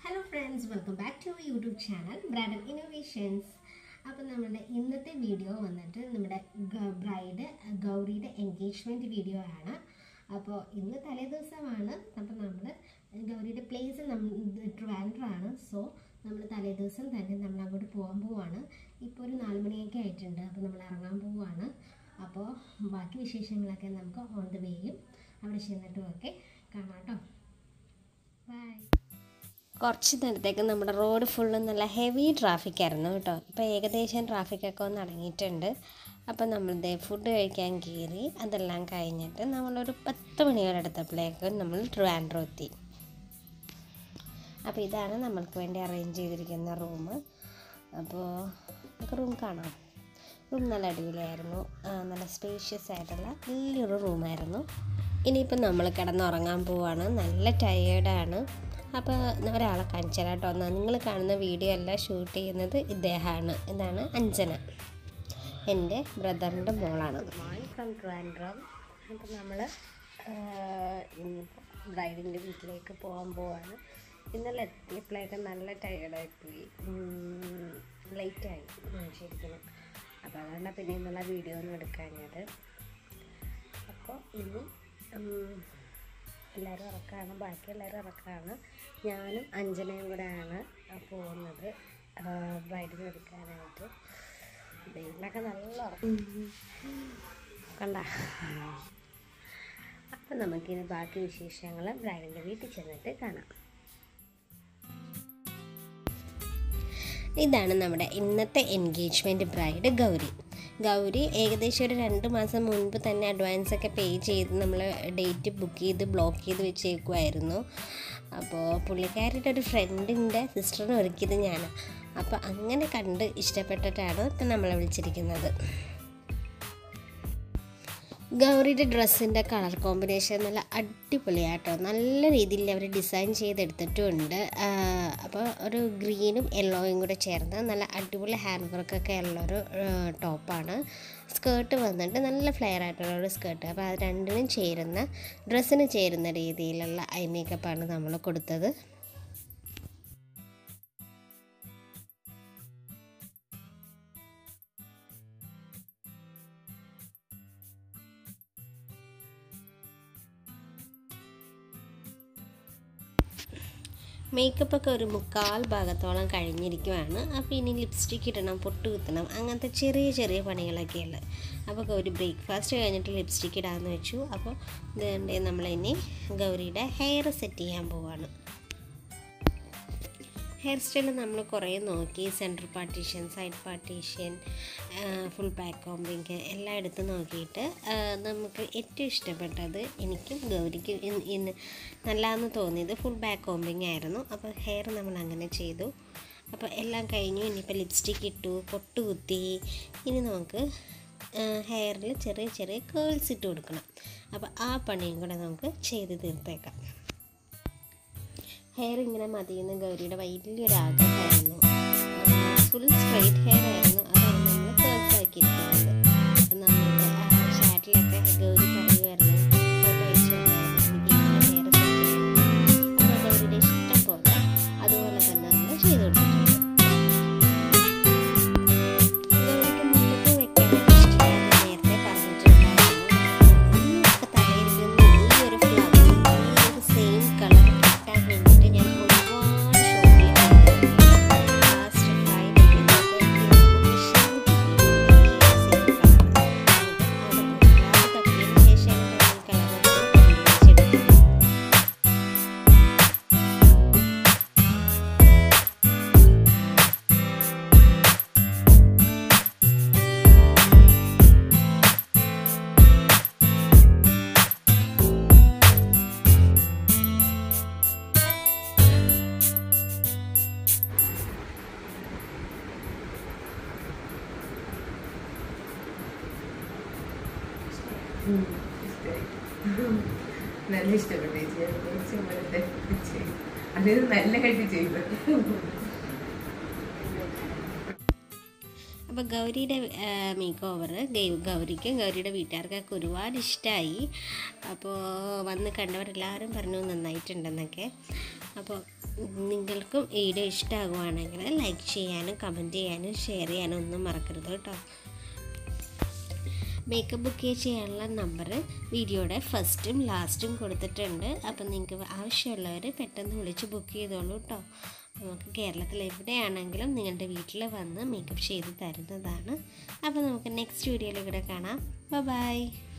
hello friends welcome back to YouTube channel bridal innovations അപ്പോൾ നമ്മുടെ ഇന്നത്തെ വീഡിയോ വന്നിട്ട് നമ്മുടെ ബ്രൈഡ് ഗൗരിയുടെ എൻഗേജ്മെൻറ്റ് വീഡിയോ ആണ് അപ്പോൾ ഇന്ന് തലേ ദിവസമാണ് അപ്പോൾ നമ്മൾ ഗൗരിയുടെ പ്ലേസ് നമ്മൾ ട്രിവാൻഡ്രാണ് സോ നമ്മൾ തലേ ദിവസം തന്നെ നമ്മൾ അങ്ങോട്ട് പോകാൻ പോവാണ് ഇപ്പോൾ ഒരു നാല് മണിയൊക്കെ ആയിട്ടുണ്ട് അപ്പോൾ നമ്മൾ ഇറങ്ങാൻ പോവാണ് അപ്പോൾ ബാക്കി വിശേഷങ്ങളൊക്കെ നമുക്ക് ഓൺ ദ വേയും അവിടെ ചെന്നിട്ടും ഒക്കെ കാണാം കേട്ടോ ബൈ കുറച്ച് നേരത്തേക്ക് നമ്മുടെ റോഡ് ഫുള്ള് നല്ല ഹെവി ട്രാഫിക് ആയിരുന്നു കേട്ടോ ഇപ്പോൾ ഏകദേശം ട്രാഫിക്കൊക്കെ ഒന്ന് അടങ്ങിയിട്ടുണ്ട് അപ്പോൾ നമ്മളിത് ഫുഡ് കഴിക്കാൻ കയറി അതെല്ലാം കഴിഞ്ഞിട്ട് നമ്മളൊരു പത്ത് മണിയോടെ എടുത്തപ്പോഴേക്കും നമ്മൾ ട്രിവാൻഡ്രം എത്തി അപ്പോൾ ഇതാണ് നമ്മൾക്ക് വേണ്ടി അറേഞ്ച് ചെയ്തിരിക്കുന്ന റൂം അപ്പോൾ നമുക്ക് റൂം കാണാം റൂം നല്ല അടിപൊളിയായിരുന്നു ആ, നല്ല സ്പേഷ്യസ് ആയിട്ടുള്ള വലിയൊരു റൂമായിരുന്നു ഇനിയിപ്പോൾ നമ്മൾ കിടന്നുറങ്ങാൻ പോവാണ് നല്ല ടയേർഡാണ് അപ്പോൾ ഒരാളെ കാണിച്ചു തരാം കേട്ടോ എന്നാൽ നിങ്ങൾ കാണുന്ന വീഡിയോ എല്ലാം ഷൂട്ട് ചെയ്യുന്നത് ഇദ്ദേഹമാണ് ഇതാണ് അഞ്ജന എൻ്റെ ബ്രദറിൻ്റെ മോളാണ് ഫ്രം ട്രിവാൻഡ്രം അപ്പോൾ നമ്മൾ ഇന്നിപ്പോൾ ബ്രൈഡിൻ്റെ വീട്ടിലേക്ക് പോകാൻ പോവാണ് ഇന്നലെ എത്തിയപ്പോഴേക്ക് നല്ല ടയേർഡായിപ്പോയി ലേറ്റായി ശരിക്കും അപ്പോൾ അതുകൊണ്ടാണ് പിന്നെ ഇന്നലെ വീഡിയോ ഒന്നും എടുക്കാഞ്ഞത് അപ്പോൾ ഇനി ഉം, എല്ലാവരും ഇറക്കാണ് ബാക്കി എല്ലാവരും ഇറക്കാണ് ഞാനും അഞ്ജനയും കൂടെയാണ് പോകുന്നത് ബ്രൈഡിനെ എടുക്കാനായിട്ട് വെയിലൊക്കെ നല്ല ഉറക്കം കണ്ട അപ്പം നമുക്കിനി ബാക്കി വിശേഷങ്ങൾ ബ്രൈഡിൻ്റെ വീട്ടിൽ ചെന്നിട്ട് കാണാം ഇതാണ് നമ്മുടെ ഇന്നത്തെ എൻഗേജ്മെൻറ്റ് ബ്രൈഡ് ഗൗരി ഗൗരി ഏകദേശം ഒരു രണ്ട് മാസം മുൻപ് തന്നെ അഡ്വാൻസ് ഒക്കെ പേ ചെയ്ത് നമ്മൾ ഡേറ്റ് ബുക്ക് ചെയ്ത് ബ്ലോക്ക് ചെയ്ത് വെച്ചേക്കുമായിരുന്നു അപ്പോൾ പുള്ളിക്കാരുടെ ഒരു ഫ്രണ്ടിൻ്റെ സിസ്റ്ററിന് ഒരുക്കിയത് ഞാനാണ് അപ്പോൾ അങ്ങനെ കണ്ട് ഇഷ്ടപ്പെട്ടിട്ടാണ് ഇപ്പം നമ്മളെ വിളിച്ചിരിക്കുന്നത് ഗൗരിയുടെ ഡ്രസ്സിൻ്റെ കളർ കോമ്പിനേഷൻ നല്ല അടിപൊളിയാട്ടോ നല്ല രീതിയിൽ അവർ ഡിസൈൻ ചെയ്തെടുത്തിട്ടുമുണ്ട് അപ്പോൾ ഒരു ഗ്രീനും യെല്ലോയും കൂടെ ചേർന്ന് നല്ല അടിപൊളി ഹാൻഡ് വർക്കൊക്കെ ഉള്ളൊരു ടോപ്പാണ് സ്കേർട്ട് വന്നിട്ട് നല്ല ഫ്ലെയർ ആയിട്ടുള്ള ഒരു സ്കേർട്ട് അപ്പോൾ അത് രണ്ടിനും ചേരുന്ന ഡ്രസ്സിന് ചേരുന്ന രീതിയിലുള്ള ഐ മേക്കപ്പാണ് നമ്മൾ കൊടുത്തത് മേക്കപ്പൊക്കെ ഒരു മുക്കാൽ ഭാഗത്തോളം കഴിഞ്ഞിരിക്കുവാണ് അപ്പോൾ ഇനി ലിപ്സ്റ്റിക്ക് ഇടണം പൊട്ട് കുത്തണം അങ്ങനത്തെ ചെറിയ ചെറിയ പണികളൊക്കെ ഉള്ളത് അപ്പോൾ ഒരു ബ്രേക്ക്ഫാസ്റ്റ് കഴിഞ്ഞിട്ട് ലിപ്സ്റ്റിക്ക് ഇടാമെന്ന് വെച്ചു അപ്പോൾ ഇതുകൊണ്ട് നമ്മളിനി ഗൗരിയുടെ ഹെയർ സെറ്റ് ചെയ്യാൻ പോവാണ് ഹെയർ സ്റ്റൈൽ നമ്മൾ കുറേ നോക്കി centre partition side partition full back combing എല്ലാം എടുത്ത് നോക്കിയിട്ട് ആ, നമുക്ക് ഏറ്റവും ഇഷ്ടപ്പെട്ടത് എനിക്കും ഗൗരിക്കും ഇന്ന് ഇന്ന് നല്ലതെന്ന് തോന്നിയത് ഫുൾ ബാക്ക് കോമ്പിങ് ആയിരുന്നു അപ്പോൾ ഹെയർ നമ്മൾ അങ്ങനെ ചെയ്തു അപ്പോൾ എല്ലാം കഴിഞ്ഞു ഇനിയിപ്പോൾ ലിപ്സ്റ്റിക്ക് ഇട്ടു പൊട്ട് കുത്തി ഇനി നമുക്ക് ഹെയറിൽ ചെറിയ ചെറിയ കേൾസ് ഇട്ട് കൊടുക്കണം അപ്പോൾ ആ പണിയും കൂടെ നമുക്ക് ചെയ്ത് തീർത്തേക്കാം ഹെയർ ഇങ്ങനെ മതിയെന്ന് ഗൗരിയുടെ വലിയൊരു ആഗ്രഹമായിരുന്നു ഫുൾ സ്ട്രൈറ്റ് ഹെയർ ആയിരുന്നു അതാണ് നമ്മൾ കേൾസ് ആക്കിയിരിക്കുന്നത് അപ്പം നമ്മളുടെ ഷാറ്റിലൊക്കെ ഗൗരി പറയുമായിരുന്നു ഫോട്ടോ അയച്ചു ഹെയർ അപ്പോൾ ഗൗരിയുടെ ഇഷ്ടം പോലെ അതുപോലെ തന്നെ നമ്മൾ ചെയ്ത് കൊടുത്തിട്ടുണ്ട് ഗൗരിക്ക് മുല്ലപ്പൂ വെക്കാനൊക്കെ ഇഷ്ടമാണെന്ന് നേരത്തെ പറഞ്ഞിട്ടുണ്ടായിരുന്നു ഇന്നൊക്കെ തലയിരിക്കുന്ന ഈ ഒരു ഫ്ലവർ ഈ ഒരു സെയിം കളർ കിട്ടാൻ വേണ്ടിയിട്ട് ഞാൻ ഒരുപാട് ഷോപ്പിൽ ലാസ്റ്റ് ഫൈനലി തപ്പിയതിന് ശേഷമാണ് ഈ കളർ കണ്ടുപിടിച്ചെടുത്തത് നല്ല ഇഷ്ടപ്പെട്ടു ചേച്ചി അത് കുറച്ച് പോലത്തെ ചെയ്തു അത് നല്ലതായിട്ട് ചെയ്തു അപ്പോൾ ഗൗരിയുടെ മേക്ക് ഓവർ ഗൗരിക്കും ഗൗരിയുടെ വീട്ടുകാർക്കൊക്കെ ഒരുപാട് ഇഷ്ടമായി അപ്പോൾ വന്ന് കണ്ടവരെല്ലാവരും പറഞ്ഞു നന്നായിട്ടുണ്ടെന്നൊക്കെ അപ്പോൾ നിങ്ങൾക്കും വീഡിയോ ഇഷ്ടമാകുവാണെങ്കിൽ ലൈക്ക് ചെയ്യാനും കമൻറ്റ് ചെയ്യാനും ഷെയർ ചെയ്യാനും ഒന്നും മറക്കരുത് കേട്ടോ മേക്കപ്പ് ബുക്ക് ചെയ്യാനുള്ള നമ്പർ വീഡിയോയുടെ ഫസ്റ്റും ലാസ്റ്റും കൊടുത്തിട്ടുണ്ട് അപ്പം നിങ്ങൾക്ക് ആവശ്യമുള്ളവർ പെട്ടെന്ന് വിളിച്ച് ബുക്ക് ചെയ്തോളൂ കേട്ടോ നമുക്ക് കേരളത്തിൽ എവിടെയാണെങ്കിലും നിങ്ങളുടെ വീട്ടിൽ വന്ന് മേക്കപ്പ് ചെയ്ത് തരുന്നതാണ് അപ്പോൾ നമുക്ക് നെക്സ്റ്റ് വീഡിയോയിൽ കൂടെ കാണാം ബൈ